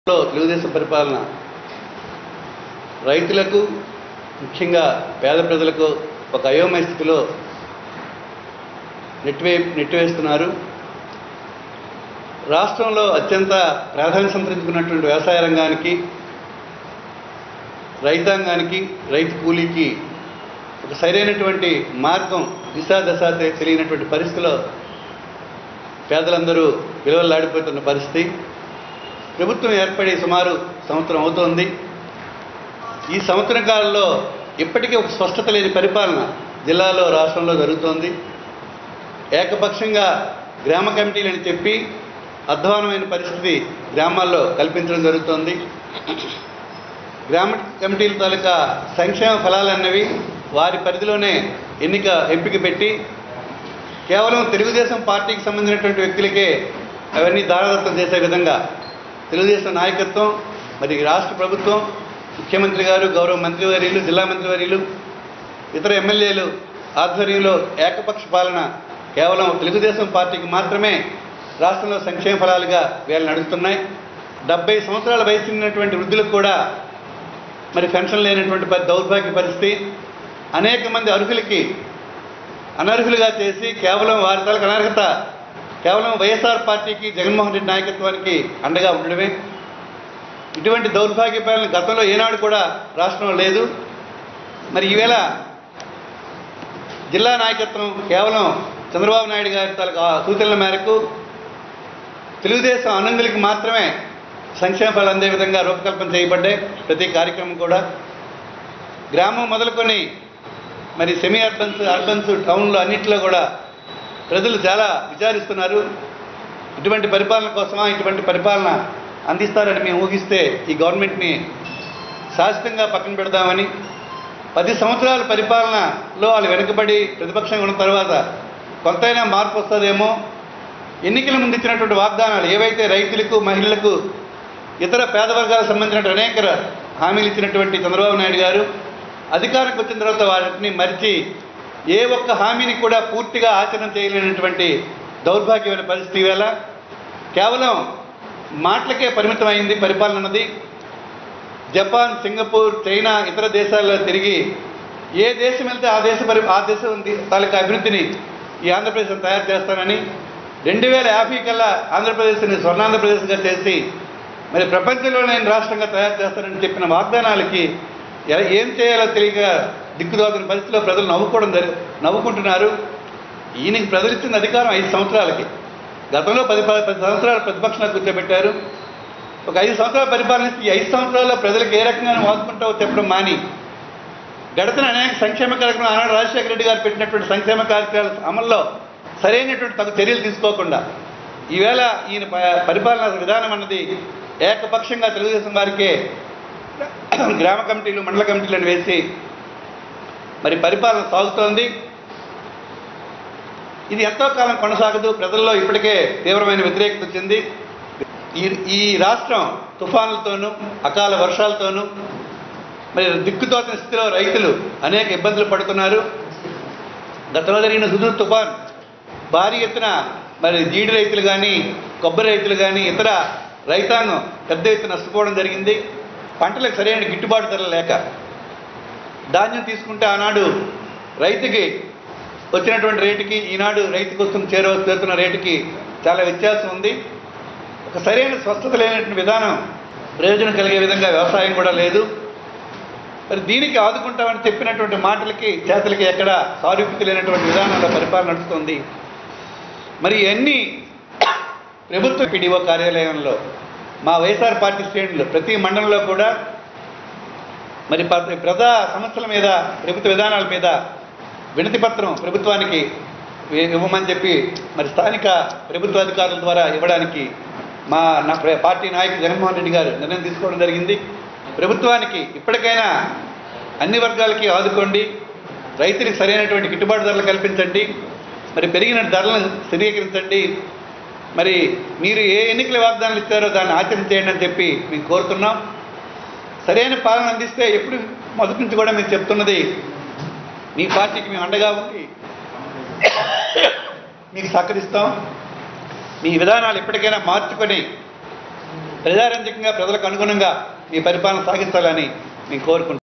లో తెలుగుదేశం పరిపాలన రైతులకు ముఖ్యంగా పేద ప్రజలకు ఒక అయోమయ స్థితిలో నెట్టివే నెట్టివేస్తున్నారు రాష్ట్రంలో అత్యంత ప్రాధాన్యత సంతరించుకున్నటువంటి వ్యవసాయ రంగానికి రైతాంగానికి రైతు కూలీకి ఒక సరైనటువంటి మార్గం దిశ దశ తె- తెలియనటువంటి పరిస్థితిలో పేదలందరూ విలువలాడిపోతున్న పరిస్థితి ప్రభుత్వం ఏర్పడి సుమారు సంవత్సరం అవుతోంది ఈ సంవత్సర కాలంలో ఇప్పటికీ ఒక స్పష్టత లేని పరిపాలన జిల్లాలో రాష్ట్రంలో జరుగుతోంది ఏకపక్షంగా గ్రామ కమిటీలని చెప్పి అధ్వానమైన పరిస్థితి గ్రామాల్లో కల్పించడం జరుగుతోంది గ్రామ కమిటీల తాలూకా సంక్షేమ ఫలాలన్నవి వారి పరిధిలోనే ఎన్నిక ఎంపిక పెట్టి కేవలం తెలుగుదేశం పార్టీకి సంబంధించినటువంటి వ్యక్తులకే అవన్నీ దారదత్తం చేసే విధంగా తెలుగుదేశం నాయకత్వం మరి రాష్ట్ర ప్రభుత్వం ముఖ్యమంత్రి గారు గౌరవ మంత్రివర్యులు జిల్లా మంత్రివర్యులు ఇతర ఎమ్మెల్యేలు ఆధ్వర్యంలో ఏకపక్ష పాలన కేవలం తెలుగుదేశం పార్టీకి మాత్రమే రాష్ట్రంలో సంక్షేమ ఫలాలుగా వీళ్ళు నడుస్తున్నాయి డెబ్బై సంవత్సరాల వయసు చెందినటువంటి వృద్ధులకు కూడా మరి పెన్షన్ లేనటువంటి పరి- దౌర్భాగ్య పరిస్థితి అనేక మంది అర్హులకి అనర్హులుగా చేసి కేవలం వారి తాలూకు అనర్హత కేవలం వైఎస్ఆర్ పార్టీకి జగన్మోహన్ రెడ్డి నాయకత్వానికి అండగా ఉండడమే ఇటువంటి దౌర్భాగ్య పాలన గతంలో ఏనాడు కూడా రాష్ట్రంలో లేదు మరి ఈవేళ జిల్లా నాయకత్వం కేవలం చంద్రబాబు నాయుడు గారి తాలూకు ఆ సూచనల మేరకు తెలుగుదేశం అనంగులకి మాత్రమే సంక్షేమ ఫలాలు అందే విధంగా రూపకల్పన చేయబడ్డాయి ప్రతి కార్యక్రమం కూడా గ్రామం మొదలుకొని మరి సెమీ అర్బన్స్ అర్బన్స్ టౌన్లో అన్నింటిలో కూడా ప్రజలు చాలా విచారిస్తున్నారు ఇటువంటి పరిపాలన కోసమా ఇటువంటి పరిపాలన అందిస్తారని మేము ఊహిస్తే ఈ గవర్నమెంట్ని శాశ్వతంగా పక్కన పెడదామని పది సంవత్సరాల పరిపాలనలో వాళ్ళు వెనుకబడి ప్రతిపక్షంగా ఉన్న తర్వాత కొంతైనా మార్పు వస్తుందేమో ఎన్నికల ముందు ఇచ్చినటువంటి వాగ్దానాలు ఏవైతే రైతులకు మహిళలకు ఇతర పేద వర్గాలకు సంబంధించిన అనేక హామీలు ఇచ్చినటువంటి చంద్రబాబు నాయుడు గారు అధికారంకి వచ్చిన తర్వాత వాటిని మరిచి ఏ ఒక్క హామీని కూడా పూర్తిగా ఆచరణ చేయలేనటువంటి దౌర్భాగ్యమైన పరిస్థితి వేళ కేవలం మాటలకే పరిమితమైంది పరిపాలన అన్నది జపాన్ సింగపూర్ చైనా ఇతర దేశాల్లో తిరిగి ఏ దేశం వెళ్తే ఆ దేశ పరి ఆ దేశం ది- తాలూకా అభివృద్ధిని ఈ ఆంధ్రప్రదేశ్ తయారు చేస్తానని రెండు వేల యాభై కల్లా ఆంధ్రప్రదేశ్ని స్వర్ణాంధ్రప్రదేశ్గా చేసి మరి ప్రపంచంలోనే రాష్ట్రంగా తయారు చేస్తానని చెప్పిన వాగ్దానాలకి ఎ- ఏం చేయాలో తెలియక దిక్కుదోచిన పరిస్థితిలో ప్రజలు నవ్వుకోవడం జరి నవ్వుకుంటున్నారు ఈయనకి ప్రజలు ఇచ్చిన అధికారం ఐదు సంవత్సరాలకి గతంలో పది పది పది సంవత్సరాలు ప్రతిపక్షంలో కూర్చోబెట్టారు ఒక ఐదు సంవత్సరాల పరిపాలన ఇస్తే ఈ ఐదు సంవత్సరాల్లో ప్రజలకు ఏ రకంగా వాదుకుంటావో చెప్పడం మాని గడుతున్న అనేక సంక్షేమ కార్యక్రమాలు ఆనాడు రాజశేఖర రెడ్డి గారు పెట్టినటువంటి సంక్షేమ కార్యక్రమాల అమల్లో సరైనటువంటి తగు చర్యలు తీసుకోకుండా ఈవేళ ఈయన ప- పరిపాలన విధానం అన్నది ఏకపక్షంగా తెలుగుదేశం వారికే గ్రామ కమిటీలు మండల కమిటీలను వేసి మరి పరిపాలన సాగుతోంది ఇది ఎంతో కాలం కొనసాగదు ప్రజల్లో ఇప్పటికే తీవ్రమైన వ్యతిరేకత వచ్చింది ఈ ఈ రాష్ట్రం తుఫానులతోనూ అకాల వర్షాలతోనూ మరి దిక్కుతోచిన స్థితిలో రైతులు అనేక ఇబ్బందులు పడుతున్నారు గతంలో జరిగిన హుదూద్ తుఫాన్ భారీ ఎత్తున మరి జీడి రైతులు కానీ కొబ్బరి రైతులు కానీ ఇతర రైతాంగం పెద్ద ఎత్తున నష్టపోవడం జరిగింది పంటలకు సరైన గిట్టుబాటు ధర లేక ధాన్యం తీసుకుంటే ఆనాడు రైతుకి వచ్చినటువంటి రేటుకి ఈనాడు రైతుకు వస్తున్న చేరవ చేరుతున్న రేటుకి చాలా వ్యత్యాసం ఉంది ఒక సరైన స్వస్థత లేనటువంటి విధానం ప్రయోజనం కలిగే విధంగా వ్యవసాయం కూడా లేదు మరి దీనికి ఆదుకుంటామని చెప్పినటువంటి మాటలకి చేతలకి ఎక్కడ సారూప్యత లేనటువంటి విధానంలో పరిపాలన నడుస్తుంది మరి ఇవన్నీ ప్రభుత్వ పిడిఓ కార్యాలయంలో మా వైఎస్ఆర్ పార్టీ శ్రేణులు ప్రతి మండలంలో కూడా మరి ప- ప్రజా సమస్యల మీద ప్రభుత్వ విధానాల మీద వినతి పత్రం ప్రభుత్వానికి ఇ- ఇవ్వమని చెప్పి మరి స్థానిక ప్రభుత్వ అధికారుల ద్వారా ఇవ్వడానికి మా నా ప్ర- పార్టీ నాయకుడు జగన్మోహన్ రెడ్డి గారు నిర్ణయం తీసుకోవడం జరిగింది ప్రభుత్వానికి ఇప్పటికైనా అన్ని వర్గాలకి ఆదుకోండి రైతులకు సరైనటువంటి గిట్టుబాటు ధరలు కల్పించండి మరి పెరిగిన ధరలను స్థిరీకరించండి మరి మీరు ఏ ఎన్నికల వాగ్దానాలు ఇస్తారో దాన్ని ఆచరణ చేయండి అని చెప్పి మేము కోరుతున్నాం సరైన పాలన అందిస్తే ఎప్పుడు మొదటి నుంచి కూడా మేము చెప్తున్నది మీ పార్టీకి మేము అండగా ఉండి మీకు సహకరిస్తాం మీ విధానాలు ఎప్పటికైనా మార్చుకొని ప్రజారంజకంగా ప్రజలకు అనుగుణంగా ఈ పరిపాలన సాగించాలని నేను కోరుకుంటున్నాను